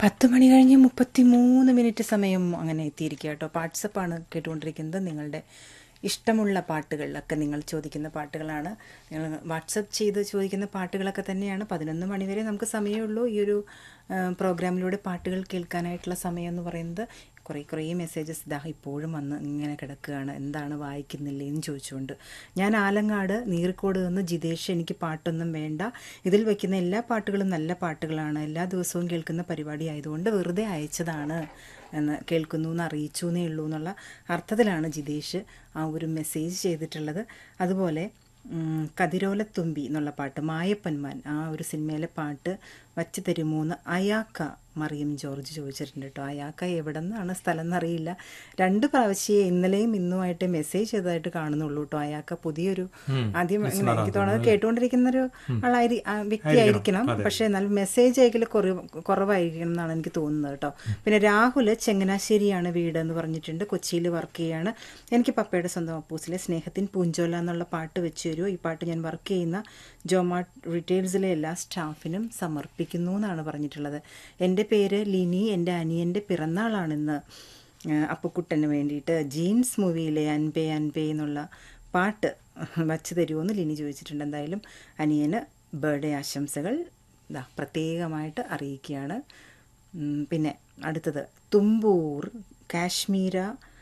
പത്ത് മണി കഴിഞ്ഞ് മുപ്പത്തി മൂന്ന് മിനിറ്റ് സമയം അങ്ങനെ എത്തിയിരിക്കുക കേട്ടോ വാട്സപ്പാണ് കേട്ടുകൊണ്ടിരിക്കുന്നത് നിങ്ങളുടെ ഇഷ്ടമുള്ള പാട്ടുകളിലൊക്കെ നിങ്ങൾ ചോദിക്കുന്ന പാട്ടുകളാണ് നിങ്ങൾ വാട്സപ്പ് ചെയ്ത് ചോദിക്കുന്ന പാട്ടുകളൊക്കെ തന്നെയാണ് പതിനൊന്ന് മണിവരെ നമുക്ക് സമയമുള്ളൂ ഈ ഒരു ആ, പ്രോഗ്രാമിലൂടെ പാട്ടുകൾ കേൾക്കാനായിട്ടുള്ള സമയം എന്ന് പറയുന്നത് കുറേ കുറേ മെസ്സേജസ് ഇതാ ഇപ്പോഴും വന്ന് ഇങ്ങനെ കിടക്കുകയാണ് എന്താണ് വായിക്കുന്നില്ലേ എന്ന് ചോദിച്ചുകൊണ്ട് ഞാൻ ആലങ്ങാട് നീർക്കോട് നിന്ന് ജിതേഷ് എനിക്ക് പാട്ടൊന്നും വേണ്ട ഇതിൽ വെക്കുന്ന എല്ലാ പാട്ടുകളും നല്ല പാട്ടുകളാണ് എല്ലാ ദിവസവും കേൾക്കുന്ന പരിപാടി ആയതുകൊണ്ട് വെറുതെ അയച്ചതാണ് എന്ന് കേൾക്കുന്നു എന്ന് അറിയിച്ചു എന്നേ ഉള്ളൂ എന്നുള്ള അർത്ഥത്തിലാണ് ജിതേഷ് ആ ഒരു മെസ്സേജ് ചെയ്തിട്ടുള്ളത് അതുപോലെ ഉം, കതിരോലത്തുമ്പി എന്നുള്ള പാട്ട് മായപ്പന്മാൻ ആ ഒരു സിനിമയിലെ പാട്ട് വച്ച് തരുമോന്ന് അയാക്ക മറിയം ജോർജ് ചോദിച്ചിട്ടുണ്ട് കേട്ടോ അയാക്ക എവിടെ നിന്നാണ് സ്ഥലം എന്നറിയില്ല രണ്ട് പ്രാവശ്യമേ ഇന്നലെയും ഇന്നുമായിട്ട് മെസ്സേജ് ചെയ്തതായിട്ട് കാണുന്നുള്ളൂ കേട്ടോ അയാക്ക പുതിയൊരു ആദ്യം ഇങ്ങനെ എനിക്ക് തോന്നുന്നത് കേട്ടുകൊണ്ടിരിക്കുന്ന ഒരു ആളായി ആ, വ്യക്തിയായിരിക്കണം പക്ഷേ എന്നാലും മെസ്സേജ് അയക്കൽ കുറവ് കുറവായിരിക്കണം എന്നാണ് എനിക്ക് തോന്നുന്നത് കേട്ടോ പിന്നെ രാഹുൽ ചെങ്ങനാശ്ശേരിയാണ് വീട് എന്ന് പറഞ്ഞിട്ടുണ്ട് കൊച്ചിയിൽ വർക്ക് ചെയ്യാണ് എനിക്ക് പപ്പയുടെ സ്വന്തം അപ്പൂസിലെ സ്നേഹത്തിൻ പൂഞ്ചോല എന്നുള്ള പാട്ട് വെച്ച് തരുമോ ഈ പാട്ട് ഞാൻ വർക്ക് ചെയ്യുന്ന ജോമാർട്ട് റീറ്റെയിൽസിലെ എല്ലാ സ്റ്റാഫിനും സമർപ്പിക്കുന്നു എന്നാണ് പറഞ്ഞിട്ടുള്ളത് എൻ്റെ പേര് ലിനി എൻ്റെ അനിയൻ്റെ പിറന്നാളാണിന്ന് ഏഹ് അപ്പുക്കുട്ടന് വേണ്ടിയിട്ട് ജീൻസ് മൂവിയിലെ അൻപേ അൻപേ എന്നുള്ള പാട്ട് വച്ച് തരുമോയെന്ന് ലിനി ചോദിച്ചിട്ടുണ്ട് എന്തായാലും അനിയന് ബർത്ത്ഡേ ആശംസകൾ ഇതാ പ്രത്യേകമായിട്ട് അറിയിക്കുകയാണ് ഉം, പിന്നെ അടുത്തത് തുമ്പൂർ കാശ്മീര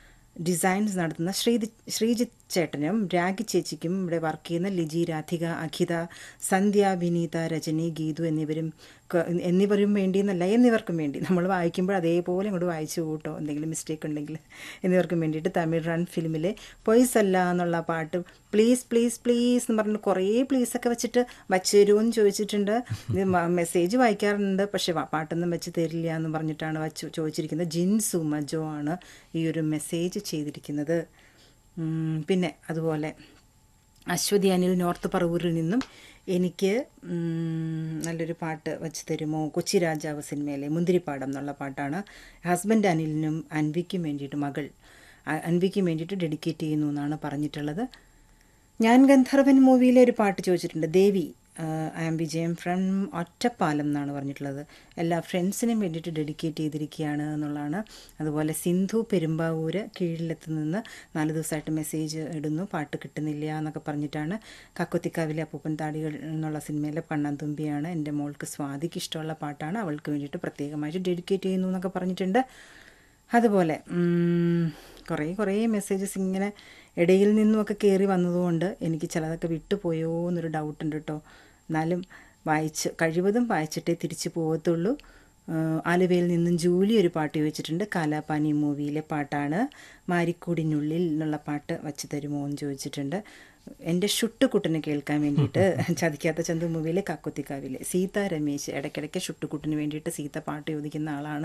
ഡിസൈൻസ് നടത്തുന്ന ശ്രീജി ശ്രീജിത്ത് ചേട്ടനും രാഗി ചേച്ചിക്കും ഇവിടെ വർക്ക് ചെയ്യുന്ന ലിജി രാധിക അഖിത സന്ധ്യ വിനീത രജനി ഗീതു എന്നിവരും ക- എന്നിവരും വേണ്ടി എന്നല്ല എന്നിവർക്കും വേണ്ടി നമ്മൾ വായിക്കുമ്പോൾ അതേപോലെ അങ്ങോട്ട് വായിച്ചു കൂട്ടോ എന്തെങ്കിലും മിസ്റ്റേക്ക് ഉണ്ടെങ്കിൽ എന്നിവർക്കും വേണ്ടിയിട്ട് തമിഴ് റൺ ഫിലിമിലെ പൊയ്സല്ല എന്നുള്ള പാട്ട് പ്ലീസ് പ്ലീസ് പ്ലീസ് എന്ന് പറഞ്ഞിട്ട് കുറേ പ്ലീസ് ഒക്കെ വെച്ചിട്ട് വച്ചു തരുമോയെന്ന് ചോദിച്ചിട്ടുണ്ട് ഇത് മ- മെസ്സേജ് വായിക്കാറുണ്ട് പക്ഷേ വാ- പാട്ടൊന്നും വെച്ച് തരില്ല എന്ന് പറഞ്ഞിട്ടാണ് വച്ചു ചോദിച്ചിരിക്കുന്നത് ജിൻസു മജോ ആണ് ഈ ഒരു മെസ്സേജ് ചെയ്തിരിക്കുന്നത് ഉം, പിന്നെ അതുപോലെ അശ്വതി അനിൽ നോർത്ത് പറവൂരിൽ നിന്നും എനിക്ക് ഉം, നല്ലൊരു പാട്ട് വെച്ച് തരുമോ കൊച്ചി രാജാവ് സിനിമയിലെ മുന്തിരിപ്പാടം എന്നുള്ള പാട്ടാണ് ഹസ്ബൻഡ് അനിലിനും അൻവിക്കും വേണ്ടിയിട്ട് മകൾ അ- അൻവിക്കും വേണ്ടിയിട്ട് ഡെഡിക്കേറ്റ് ചെയ്യുന്നു എന്നാണ് പറഞ്ഞിട്ടുള്ളത് ഞാൻ ഗന്ധർവൻ മൂവിയിലെ ഒരു പാട്ട് ചോദിച്ചിട്ടുണ്ട് ദേവി ഐ ആം വിജയം ഫ്രം ഒറ്റപ്പാലം എന്നാണ് പറഞ്ഞിട്ടുള്ളത് എല്ലാ ഫ്രണ്ട്സിനും വേണ്ടിയിട്ട് ഡെഡിക്കേറ്റ് ചെയ്തിരിക്കുകയാണ് എന്നുള്ളതാണ് അതുപോലെ സിന്ധു പെരുമ്പാവൂര് കീഴിലെത്ത് നിന്ന് നാല് ദിവസമായിട്ട് മെസ്സേജ് ഇടുന്നു പാട്ട് കിട്ടുന്നില്ല എന്നൊക്കെ പറഞ്ഞിട്ടാണ് കക്കുത്തിക്കാവിലെ അപ്പൂപ്പൻ താടികൾ എന്നുള്ള സിനിമയിലെ കണ്ണാന്തുമ്പിയാണ് എൻ്റെ മോൾക്ക് സ്വാതിക്ക് ഇഷ്ടമുള്ള പാട്ടാണ് അവൾക്ക് വേണ്ടിയിട്ട് പ്രത്യേകമായിട്ട് ഡെഡിക്കേറ്റ് ചെയ്യുന്നു എന്നൊക്കെ പറഞ്ഞിട്ടുണ്ട് അതുപോലെ ഉം, കുറേ കുറേ മെസ്സേജസ് ഇങ്ങനെ ഇടയിൽ നിന്നുമൊക്കെ കയറി വന്നതുകൊണ്ട് എനിക്ക് ചിലതൊക്കെ വിട്ടുപോയോ എന്നൊരു ഡൗട്ട് ഉണ്ട് കേട്ടോ എന്നാലും വായിച്ച് കഴിവതും വായിച്ചിട്ടേ തിരിച്ചു പോകത്തുള്ളൂ ആഹ് ആലുവയിൽ നിന്നും ജൂലി ഒരു പാട്ട് ചോദിച്ചിട്ടുണ്ട് കാലാപാനി മൂവിയിലെ പാട്ടാണ് മാരിക്കൂടിനുള്ളിൽ എന്നുള്ള പാട്ട് വച്ച് തരുമോ എന്ന് ചോദിച്ചിട്ടുണ്ട് എൻ്റെ ഷുട്ടുകുട്ടനെ കേൾക്കാൻ വേണ്ടിയിട്ട് ചതിക്കാത്ത ചന്തു മൂവിയിലെ കക്കുത്തിക്കാവിലെ സീത രമേശ് ഇടയ്ക്കിടയ്ക്ക് ഷുട്ടുകുട്ടിന് വേണ്ടിയിട്ട് സീത പാട്ട് ചോദിക്കുന്ന ആളാണ്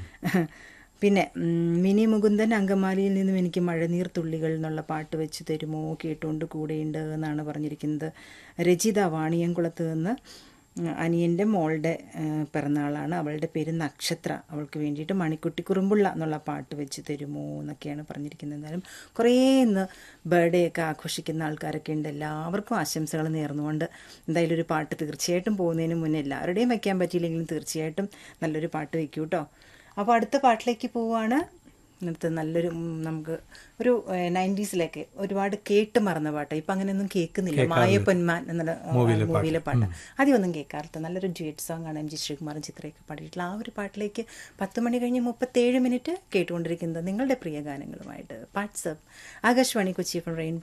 പിന്നെ ഉം, മിനി മുകുന്ദൻ അങ്കമാലിയിൽ നിന്നും എനിക്ക് മഴനീർ തുള്ളികൾ എന്നുള്ള പാട്ട് വെച്ച് തരുമോ കേട്ടുകൊണ്ട് കൂടെയുണ്ട് എന്നാണ് പറഞ്ഞിരിക്കുന്നത് രചിത വാണിയംകുളത്ത് നിന്ന് ഉം, അനിയൻ്റെ മോളുടെ ആ, പിറന്നാളാണ് അവളുടെ പേര് നക്ഷത്ര അവൾക്ക് വേണ്ടിയിട്ട് മണിക്കുട്ടി കുറുമ്പുള്ള എന്നുള്ള പാട്ട് വെച്ച് തരുമോ എന്നൊക്കെയാണ് പറഞ്ഞിരിക്കുന്നത് എന്തായാലും കുറേ ഇന്ന് ബർത്ത്ഡേ ഒക്കെ ആഘോഷിക്കുന്ന ആൾക്കാരൊക്കെ ഉണ്ട് എല്ലാവർക്കും ആശംസകൾ നേർന്നുകൊണ്ട് എന്തായാലും ഒരു പാട്ട് തീർച്ചയായിട്ടും പോകുന്നതിന് മുന്നേ എല്ലാവരുടെയും വയ്ക്കാൻ പറ്റിയില്ലെങ്കിലും തീർച്ചയായിട്ടും നല്ലൊരു പാട്ട് വയ്ക്കൂ കേട്ടോ അപ്പോൾ അടുത്ത പാട്ടിലേക്ക് പോവുകയാണ് ഇന്നത്തെ നല്ലൊരു ഉം, നമുക്ക് ഒരു നയൻറ്റീസിലേക്ക് ഒരുപാട് കേട്ട് മറന്ന പാട്ട് ഇപ്പം അങ്ങനെയൊന്നും കേൾക്കുന്നില്ല മായപ്പൊന്മാൻ എന്നുള്ള ആ, മൂവിയിലെ പാട്ട് അധികമൊന്നും കേൾക്കാറില്ല നല്ലൊരു ഡ്യുവറ്റ് സോങ് ആണ് എം ജി ശ്രീകുമാറും ചിത്രയൊക്കെ പാടിയിട്ടുള്ള ആ ഒരു പാട്ടിലേക്ക് പത്ത് മണി കഴിഞ്ഞ് മുപ്പത്തേഴ് മിനിറ്റ് കേട്ടുകൊണ്ടിരിക്കുന്നത് നിങ്ങളുടെ പ്രിയ ഗാനങ്ങളുമായിട്ട് WhatsApp Akashvani Kochi from rainbow